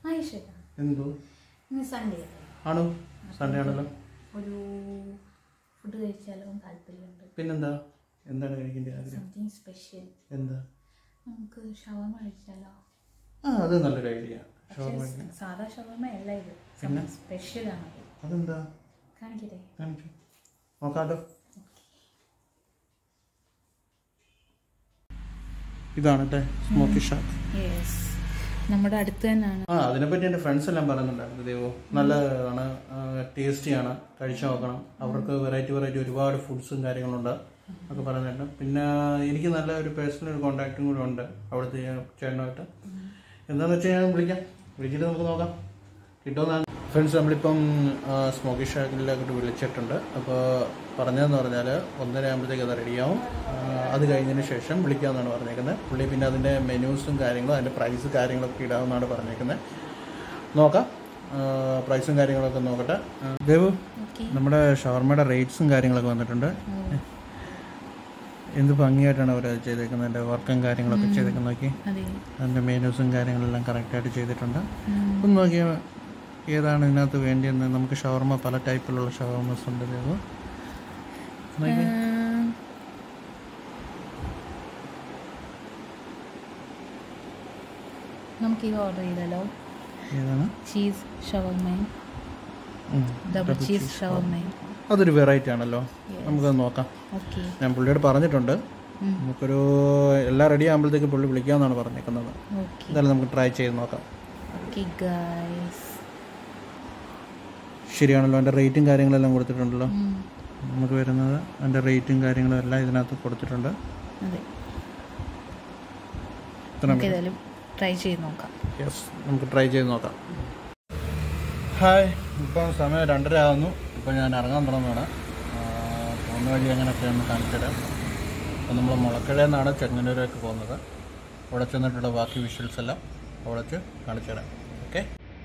ആയിഷേട്ടാ എന്തോ ഇന്ന് സൺഡേ ആണോ സൺഡേ ആണല്ലോ ഒരു ഫുഡ് കഴിച്ചാലോ എന്ന് താല്പര്യമുണ്ട് പിന്നെന്താ എന്താണ് കഴിക്കേണ്ടത് ആഗ്രഹം സംതിങ് സ്പെഷ്യൽ എന്താ നമുക്ക് ഷവർമ കഴിച്ചാലോ ആ അത് നല്ലൊരു ഐഡിയ ഷവർമ പക്ഷേ സാധാ ഷവർമ അല്ല ഇത് പിന്നെ? സ്പെഷ്യൽ ആണ് അതെന്താ കാണിക്കട്ടെ കാണിച്ചു നോക്കാട്ടോ ഇതാണ് കേട്ടെ സ്മോക്കി ഷാക്ക് യെസ് നമ്മുടെ അടുത്ത് തന്നെയാണ് ആ അതിനെപ്പറ്റി എൻ്റെ ഫ്രണ്ട്സ് എല്ലാം പറയുന്നുണ്ടായിരുന്നു ദേവോ നല്ലതാണ് ടേസ്റ്റിയാണ് കഴിച്ചു നോക്കണം അവർക്ക് വെറൈറ്റി വെറൈറ്റി ഒരുപാട് ഫുഡ്സും കാര്യങ്ങളുണ്ട് ഒക്കെ പറയുന്നുണ്ട് പിന്നെ എനിക്ക് നല്ല ഒരു പേഴ്സണൽ ഒരു കോണ്ടാക്റ്റും കൂടെ ഉണ്ട് അവിടുത്തെ ചേട്ടനുമായിട്ട് എന്താണെന്ന് വെച്ചാൽ ഞാൻ വിളിക്കാം വിളിച്ചിട്ട് നമുക്ക് നോക്കാം കിട്ടുമെന്നാണ് ഫ്രണ്ട്സ് നമ്മളിപ്പം സ്മോക്കി ഷാക്കിലേക്ക് വിളിച്ചിട്ടുണ്ട് അപ്പോൾ പറഞ്ഞതെന്ന് പറഞ്ഞാൽ ഒന്നര ആകുമ്പോഴത്തേക്ക് അത് റെഡിയാവും ആ, അത് കഴിഞ്ഞതിന് ശേഷം വിളിക്കാമെന്നാണ് പറഞ്ഞേക്കുന്നത് പുള്ളി പിന്നെ അതിൻ്റെ മെനൂസും കാര്യങ്ങളും അതിൻ്റെ പ്രൈസ് കാര്യങ്ങളൊക്കെ ഇടാമെന്നാണ് പറഞ്ഞേക്കുന്നത് നോക്കാം പ്രൈസും കാര്യങ്ങളൊക്കെ നോക്കട്ടെ ആ, ദേവു ഓക്കെ നമ്മുടെ ഷവർമയുടെ റേറ്റ്സും കാര്യങ്ങളൊക്കെ വന്നിട്ടുണ്ട് എന്ത് ഭംഗിയായിട്ടാണ് അവർ ചെയ്തേക്കുന്നത് അതിൻ്റെ വർക്കും കാര്യങ്ങളൊക്കെ ചെയ്തേക്കുന്നത് നോക്കി അതെ അതിൻ്റെ മെനൂസും കാര്യങ്ങളെല്ലാം കറക്റ്റായിട്ട് ചെയ്തിട്ടുണ്ട് ഒന്ന് നോക്കിയാൽ ഏതാണ് ഇതിനകത്ത് വേണ്ടിയെന്ന് നമുക്ക് ഷവർമ പല ടൈപ്പിലുള്ള ഷവർമസ് ഉണ്ട് ദേവു നോക്കി ഉം. നമുക്ക് ഇത് ഓർഡർ ചെയ്താലോ ഏതാണ് ചീസ് ഷവർമയും ഉം. ഡബിൾ ചീസ് ഷവർമയും അതൊരു വെറൈറ്റി ആണല്ലോ നമുക്കത് നോക്കാം ഓക്കെ ഞാൻ പുള്ളിയോട് പറഞ്ഞിട്ടുണ്ട് നമുക്കൊരു എല്ലാം റെഡി ആകുമ്പോഴത്തേക്ക് പുള്ളി വിളിക്കാമെന്നാണ് പറഞ്ഞേക്കുന്നത് ഓക്കെ എന്തായാലും നമുക്ക് ട്രൈ ചെയ്ത് നോക്കാം ഓക്കെ ഗൈസ് ശരിയാണല്ലോ അതിൻ്റെ റേറ്റും കാര്യങ്ങളെല്ലാം കൊടുത്തിട്ടുണ്ടല്ലോ നമുക്ക് വരുന്നത് അതിൻ്റെ റേറ്റും കാര്യങ്ങളും എല്ലാം ഇതിനകത്ത് കൊടുത്തിട്ടുണ്ട് അതെ ഇത്രയും നമുക്ക് ഏതായാലും ട്രൈ ചെയ്ത് നോക്കാം യെസ് നമുക്ക് ട്രൈ ചെയ്ത് നോക്കാം ഹായ് ഇപ്പം സമയം രണ്ടര ആകുന്നു ഇപ്പം ഞാൻ ഇറങ്ങാൻ തുടങ്ങുകയാണ് ആ, പോകുന്ന വഴി അങ്ങനെയൊക്കെ ഒന്ന് കാണിച്ചുതരാം അപ്പം നമ്മൾ മുളക്കഴയിൽ നിന്നാണ് ചെങ്ങന്നൂരേക്ക് പോകുന്നത് അവിടെ ചെന്നിട്ടുള്ള ബാക്കി വിഷ്വൽസ് എല്ലാം അവിടെ വെച്ച് കാണിച്ചു തരാം ഓക്കെ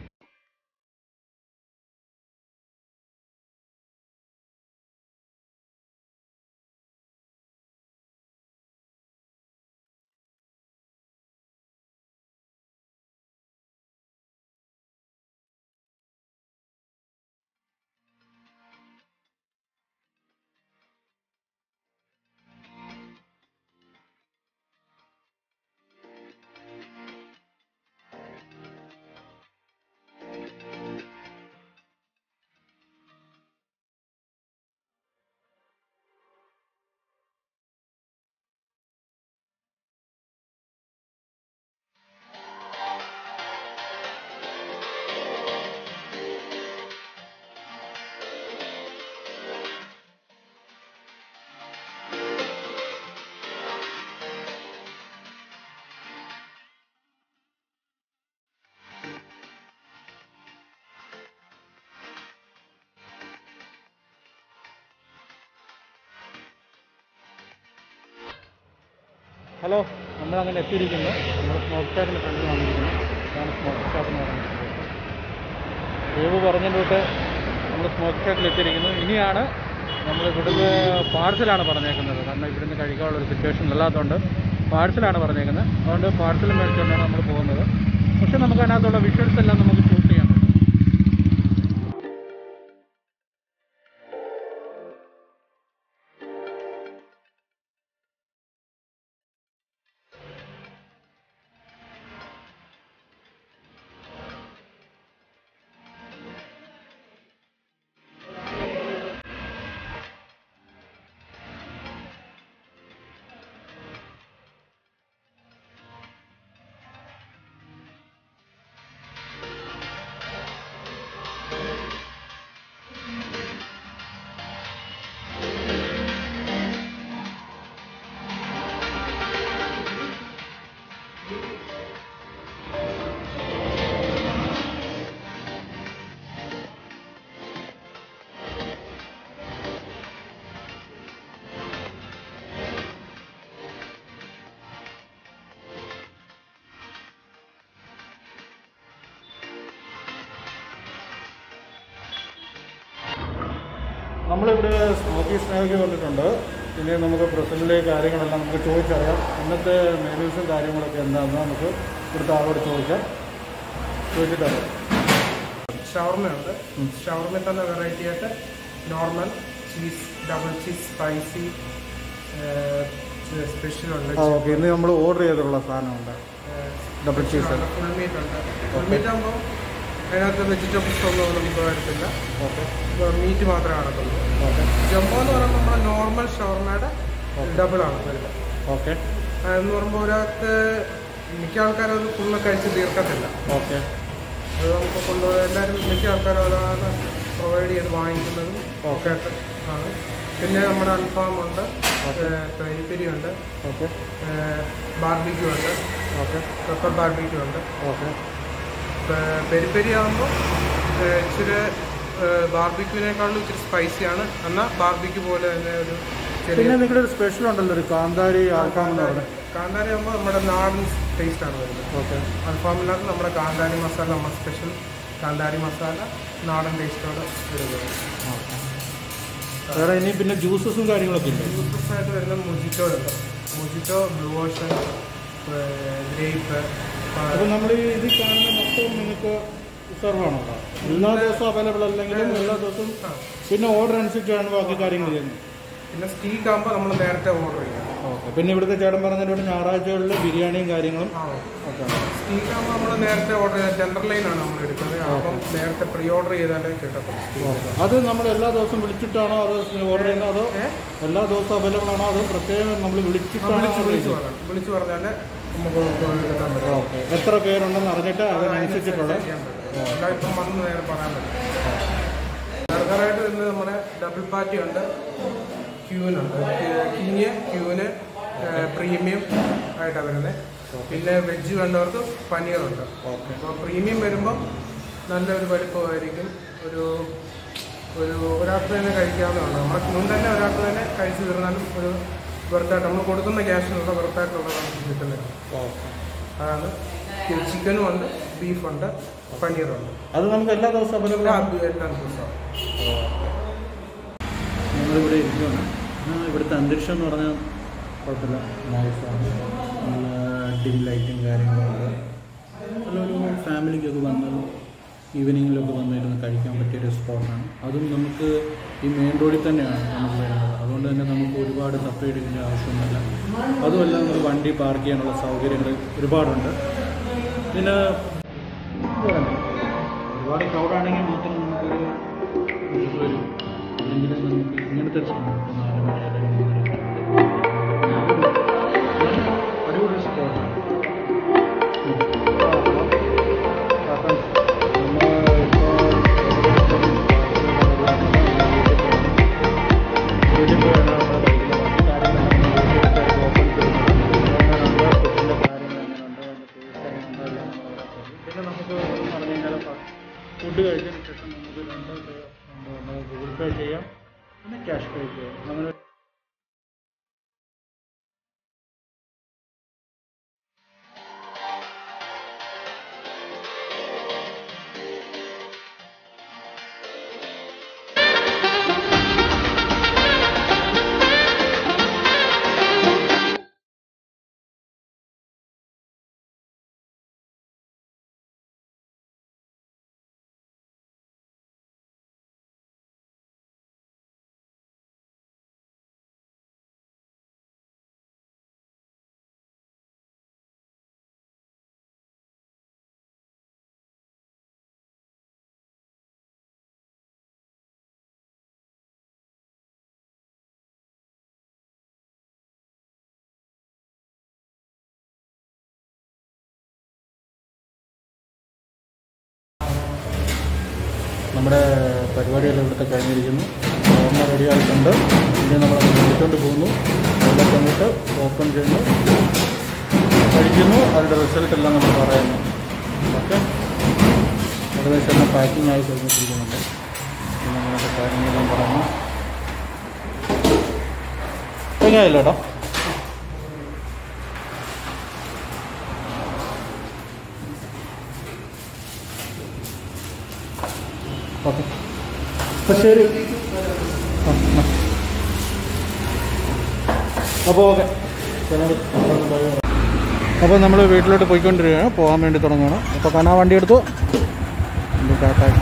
ഹലോ നമ്മളങ്ങനെ എത്തിയിരിക്കുന്നു നമ്മൾ സ്മോക്ക് ഷാപ്പിൻ്റെ ഫ്രണ്ടിൽ വന്നിരിക്കുന്നു അതാണ് സ്മോക്ക് ഷാപ്പ് എന്ന് പറയുന്നത് ദേവ് പറഞ്ഞതിൻ്റെ നമ്മൾ സ്മോക്ക് ഷാപ്പിൽ എത്തിയിരിക്കുന്നു ഇനിയാണ് നമ്മൾ ഇവിടുന്ന് പാഴ്സലാണ് പറഞ്ഞേക്കുന്നത് കാരണം ഇവിടുന്ന് കഴിക്കാനുള്ള ഒരു സിറ്റുവേഷൻ അല്ലാത്തതുകൊണ്ട് പാഴ്സലാണ് പറഞ്ഞേക്കുന്നത് അതുകൊണ്ട് പാഴ്സൽ മേടിച്ചുകൊണ്ടാണ് നമ്മൾ പോകുന്നത് പക്ഷേ നമുക്ക് അതിനകത്തുള്ള വിഷ്വൽസ് എല്ലാം നമുക്ക് ഷൂട്ട് ചെയ്യാൻ പറ്റും നമ്മളിവിടെ സ്മോക്കി സ്നാക്ക് വന്നിട്ടുണ്ട് പിന്നെ നമുക്ക് പ്രസൻറ്റിലെ കാര്യങ്ങളെല്ലാം നമുക്ക് ചോദിച്ചറിയാം ഇന്നത്തെ മെനൂസും കാര്യങ്ങളൊക്കെ എന്താണെന്ന് നമുക്ക് ഇവിടുത്തെ ആളോട് ചോദിക്കാം ചോദിച്ചിട്ടാണ് ഷവർമയുണ്ട് ഷവർമയിൽ തന്നെ വെറൈറ്റി ആയിട്ട് normal cheese double cheese spicy special ഉണ്ട് ആ ഓക്കെ ഇന്ന് നമ്മൾ ഓർഡർ ചെയ്തിട്ടുള്ള സാധനമുണ്ട് ഡബിൾ ചീസ് ഫുൾ മീറ്റ് ഉണ്ട് ഫുൾ മീറ്റ് ആകുമ്പോൾ അതിനകത്ത് വെജിറ്റബിൾസ് ഒന്നും നമുക്ക് വരത്തില്ല ഓക്കെ മീറ്റ് മാത്രമേ നടക്കുള്ളൂ ഓക്കെ ജംബോ എന്ന് പറയുമ്പോൾ നമ്മുടെ നോർമൽ ഷവർമയുടെ ഡബിൾ ആണ് വരുന്നത് ഓക്കെ എന്ന് പറയുമ്പോൾ ഒരാൾക്ക് മിക്ക ആൾക്കാരും അത് ഫുള്ള് കഴിച്ച് തീർക്കത്തില്ല ഓക്കെ അത് നമുക്ക് കൊണ്ടുപോയി എല്ലാവരും മിക്ക ആൾക്കാരും അതാണ് പ്രൊവൈഡ് ചെയ്ത് വാങ്ങിക്കുന്നതും ഒക്കെ ആണ് പിന്നെ നമ്മുടെ അൽഫാമുണ്ട് പെരി പെരി ഉണ്ട് ഓക്കെ ബാർബിക്യൂ ഉണ്ട് ഓക്കെ പെപ്പർ ബാർബിക്യൂ ഉണ്ട് ഓക്കെ പെരി പെരി ആകുമ്പോൾ ഇച്ചിരി ബാർബിക്യൂവിനേക്കാളും ഇച്ചിരി സ്പൈസിയാണ് എന്നാൽ ബാർബിക്യൂ പോലെ തന്നെ ഒരു പിന്നെ ചെറിയ നിങ്ങളുടെ ഒരു സ്പെഷ്യൽ ഉണ്ടല്ലോ ഒരു കാന്താരി ആൽഫാം എന്ന് പറഞ്ഞത് കാന്താരി ആകുമ്പോൾ നമ്മുടെ നാടൻ ടേസ്റ്റ് ആണ് വരുന്നത് ഓക്കെ അൽഫാമിനകത്ത് നമ്മുടെ കാന്താരി മസാല നമ്മുടെ സ്പെഷ്യൽ കാന്താരി മസാല നാടൻ ടേസ്റ്റോടെ വരുന്നത് വേറെ ഇനി പിന്നെ ജ്യൂസസും കാര്യങ്ങളൊക്കെ ഇല്ലേ യൂസസ് ആയിട്ട് വരുന്ന മുജിറ്റോ ഉണ്ട് മുജിറ്റോ ബ്ലൂ ഓഷൻ ഗ്രേപ്പ് അപ്പോൾ നമ്മൾ ഇത് കാണുന്ന മൊത്തം നിങ്ങൾക്ക് സെർവ് ആണോ എല്ലാ ദിവസവും അവൈലബിൾ അല്ലെങ്കിലും എല്ലാ ദിവസവും പിന്നെ ഓർഡർ അനുസരിച്ചാണ് ബാക്കി കാര്യങ്ങൾ ചെയ്യുന്നത് പിന്നെ സ്റ്റീക്ക് ആകുമ്പോൾ നമ്മൾ നേരത്തെ ഓർഡർ ചെയ്യും ഓക്കെ പിന്നെ ഇവിടുത്തെ ചേട്ടൻ പറഞ്ഞതിലൂടെ ഞായറാഴ്ചകളിൽ ബിരിയാണിയും കാര്യങ്ങളും ആ ഒക്കെ സ്റ്റീക്ക് ആകുമ്പോൾ നമ്മൾ നേരത്തെ ഓർഡർ ചെയ്ത ടെൻഡർ ലൈനാണ് നമ്മൾ എടുക്കുന്നത് അപ്പം നേരത്തെ പ്രീ ഓർഡർ ചെയ്താലേ കിട്ടത്തുള്ളൂ ഓക്കെ അത് നമ്മൾ എല്ലാ ദിവസവും വിളിച്ചിട്ടാണോ അതോ ഓർഡർ ചെയ്യുന്നത് അതോ എല്ലാ ദിവസവും അവൈലബിൾ ആണോ അതോ പ്രത്യേകം നമ്മൾ വിളിച്ചിട്ടാണോ വിളിച്ച് order വിളിച്ച് ചെയ്യുന്നത്? പറയാം വിളിച്ച് പറഞ്ഞാൽ നമുക്ക് കിട്ടാൻ പറ്റും ഓക്കെ എത്ര പേരുണ്ടെന്ന് അറിഞ്ഞിട്ട് അതിനനുസരിച്ചിട്ടുള്ള ചെയ്യാൻ പറ്റും എല്ലാം ഇപ്പം വന്ന് നേരെ പറയാൻ പറ്റും ബർഗറായിട്ട് വരുന്നത് നമ്മുടെ ഡബിൾ പാറ്റി ഉണ്ട് ക്യൂനുണ്ട് കിങ് ക്യൂന് പ്രീമിയം ആയിട്ടാണ് വരുന്നത് പിന്നെ വെജ് വേണ്ടവർക്ക് പനീറുണ്ട് ഓക്കെ അപ്പോൾ പ്രീമിയം വരുമ്പം നല്ലൊരു വലിപ്പമായിരിക്കും ഒരു ഒരു ഒരാൾക്ക് തന്നെ കഴിക്കാവുന്നതാണ് നമ്മുടെ മുൻ തന്നെ ഒരാൾക്ക് തന്നെ കഴിച്ചു തീർന്നാലും ഒരു വെറുതായിട്ട് നമ്മൾ കൊടുക്കുന്ന ക്യാഷിനുള്ള വെറുതായിട്ടുള്ള നമുക്ക് കിട്ടുന്നത് ഓക്കെ അതാണ് ചിക്കനും ഉണ്ട് ബീഫുണ്ട് പനീറുണ്ട് അത് നമുക്ക് എല്ലാ ദിവസവും അവൈലബിൾ എല്ലാ ആണ് എല്ലാ ദിവസവും ഞങ്ങളിവിടെ ഇരിക്കുകയാണ് ആ, ഇവിടുത്തെ അന്തരീക്ഷം എന്ന് പറഞ്ഞാൽ കുഴപ്പമില്ല നൈസാണ് നല്ല ഡിം ലൈറ്റും കാര്യങ്ങളുണ്ട് നല്ലൊരു ഫാമിലിക്കൊക്കെ വന്ന് ഈവനിങ്ങിലൊക്കെ വന്നിരുന്ന് കഴിക്കാൻ പറ്റിയൊരു സ്പോട്ടാണ് അതും നമുക്ക് ഈ മെയിൻ റോഡിൽ തന്നെയാണ് നമുക്ക് വരുന്നത് അതുകൊണ്ട് തന്നെ നമുക്ക് ഒരുപാട് സെപ്പറേറ്റ് ചെയ്യേണ്ട ആവശ്യമൊന്നുമില്ല അതുമല്ല നമുക്ക് വണ്ടി പാർക്ക് ചെയ്യാനുള്ള സൗകര്യങ്ങൾ ഒരുപാടുണ്ട് പിന്നെ ഇതുതന്നെ. ഒരുപാട് ക്രൗഡാണെങ്കിൽ മാത്രം നമുക്കൊരു ഇത് വരും അല്ലെങ്കിൽ നമുക്ക് ഇങ്ങനത്തെ ഒരു സ്ഥലം ഇപ്പോൾ നാല് മണി അല്ലെങ്കിൽ മൂന്നര അടിപൊളി സ്പോട്ടാണ് പിന്നെ നമുക്ക് പറഞ്ഞു കഴിഞ്ഞാൽ ഫുഡ് കഴിച്ചതിന് ശേഷം നമുക്ക് രണ്ട് നമുക്ക് ഗൂഗിൾ പേ ചെയ്യാം പിന്നെ ക്യാഷ് പേ ചെയ്യാം അങ്ങനെ നമ്മുടെ പരിപാടിയെല്ലാം ഇവിടുത്തെ കഴിഞ്ഞിരിക്കുന്നു ഓർമ്മ റെഡി ആയിട്ടുണ്ട് ഇനി നമ്മൾ വിളിച്ചുകൊണ്ട് പോകുന്നു അവിടെ വന്നിട്ട് ഓപ്പൺ ചെയ്യുന്നു കഴിക്കുന്നു അതിൻ്റെ റിസൾട്ട് എല്ലാം നമ്മൾ പറയുന്നു ഓക്കെ ഏകദേശം എല്ലാം പാക്കിംഗ് ആയി കഴിഞ്ഞിട്ടിരിക്കുന്നുണ്ട് പിന്നെ അങ്ങനത്തെ കാര്യങ്ങളെല്ലാം പറയുന്നു എങ്ങനെയല്ല കേട്ടോ ഓക്കെ അപ്പോൾ ശരി ആ, ആ. അപ്പോൾ ഓക്കെ അപ്പോൾ നമ്മൾ വീട്ടിലോട്ട് പോയിക്കൊണ്ടിരിക്കുകയാണ് പോകാൻ വേണ്ടി തുടങ്ങുകയാണ് അപ്പോൾ കാണാൻ വണ്ടി എടുത്തു വണ്ടി സ്റ്റാർട്ടായി.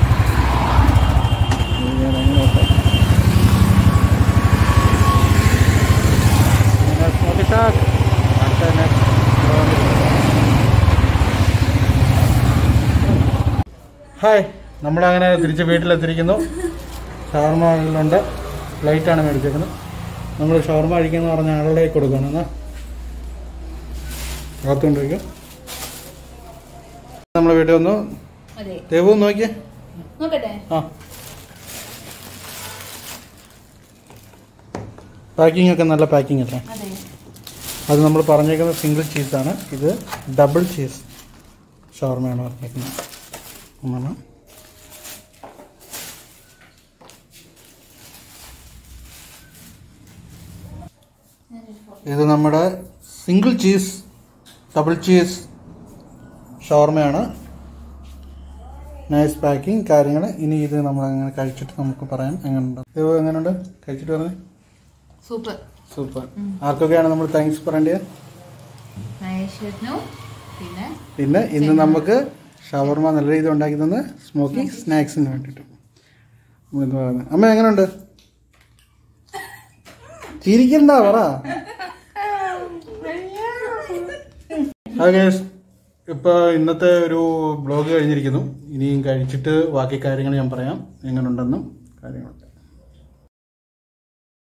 ഞാൻ അങ്ങനെ ഓട്ടെ. പിന്നെ smoky shark. അടുത്ത next. ഹായ് നമ്മളങ്ങനെ തിരിച്ച് വീട്ടിലെത്തിയിരിക്കുന്നു ഷവർമയിലുണ്ട് ലൈറ്റാണ് മേടിച്ചേക്കുന്നത് നമ്മൾ ഷവർമ കഴിക്കുന്ന പറഞ്ഞ ആളുടെ കൊടുക്കണം എന്നാ കാത്തുകൊണ്ടിരിക്കും നമ്മൾ വീട്ടിൽ വന്നു അതെ ദേവു ഒന്ന് നോക്കിയേ നോക്കട്ടെ ആ പാക്കിംഗ് ഒക്കെ നല്ല പാക്കിംഗ് അല്ലേ അതെ അത് നമ്മൾ പറഞ്ഞേക്കുന്നത് സിംഗിൾ ചീസാണ് ഇത് ഡബിൾ ചീസ് ഷവർമയാണ് പറഞ്ഞേക്കുന്നത് ഒന്നാണ് ഇത് നമ്മുടെ സിംഗിൾ ചീസ് ഡബിൾ ചീസ് ഷവർമയാണ് നൈസ് പാക്കിംഗ് കാര്യങ്ങൾ ഇനി ഇത് നമ്മൾ അങ്ങനെ കഴിച്ചിട്ട് നമുക്ക് പറയാം എങ്ങനെയുണ്ട് ഇത് എങ്ങനെയുണ്ട് കഴിച്ചിട്ട് പറഞ്ഞേ സൂപ്പർ സൂപ്പർ ആർക്കൊക്കെയാണ് നമ്മൾ താങ്ക്സ് പറയേണ്ടത് മഹേശ്വരനു പിന്നെ പിന്നെ ഇന്ന് നമുക്ക് ഷവർമ നല്ല രീതിയിൽ ഉണ്ടാക്കി തന്ന സ്മോക്കി സ്നാക്സിന് വേണ്ടിയിട്ട് എന്ന് പറയുന്നത് അമ്മ എങ്ങനെയുണ്ട് ചിരിക്കണ്ട പറ ഓക്കെ ഇപ്പോൾ ഇന്നത്തെ ഒരു ബ്ലോഗ് കഴിഞ്ഞിരിക്കുന്നു ഇനിയും കഴിച്ചിട്ട് ബാക്കി കാര്യങ്ങൾ ഞാൻ പറയാം എങ്ങനെയുണ്ടെന്നും കാര്യങ്ങളൊക്കെ